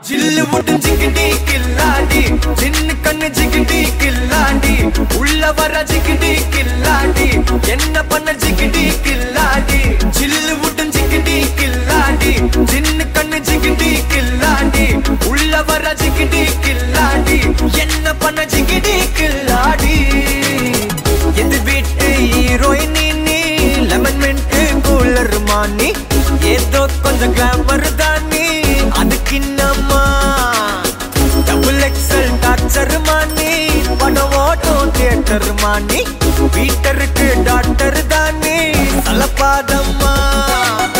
ஜில்லு விட்டு ஜிகிடி கில்லாடி சின்ன கண்ணு ஜிகிடி கில்லாடி உள்ள வர ஜிகிடி கில்லாடி என்ன பண்ண ஜிகிடி கில்லாடி ஜில்லு விட்டு ஜிகிடி கில்லாடி சின்ன கண்ணு ஜிகிடி கில்லாடி உள்ள வர ஜிகிடி கில்லாடி என்ன பண்ண ஜிகிடி கில்லாடி எது வீட்டு ஹீரோயின் நீ லெமன் மின்ட் கூலர் மானி ஏதோ கொஞ்சம் கிளாமர் தானி அதுக்கு என்னம்மா டபுள் எக்ஸல் டார்ச்சர் மானி படம் ஓட்டும் தியேட்டர் மானி வீட்டருக்கு டாக்டர் தானே தலப்பாதம்மா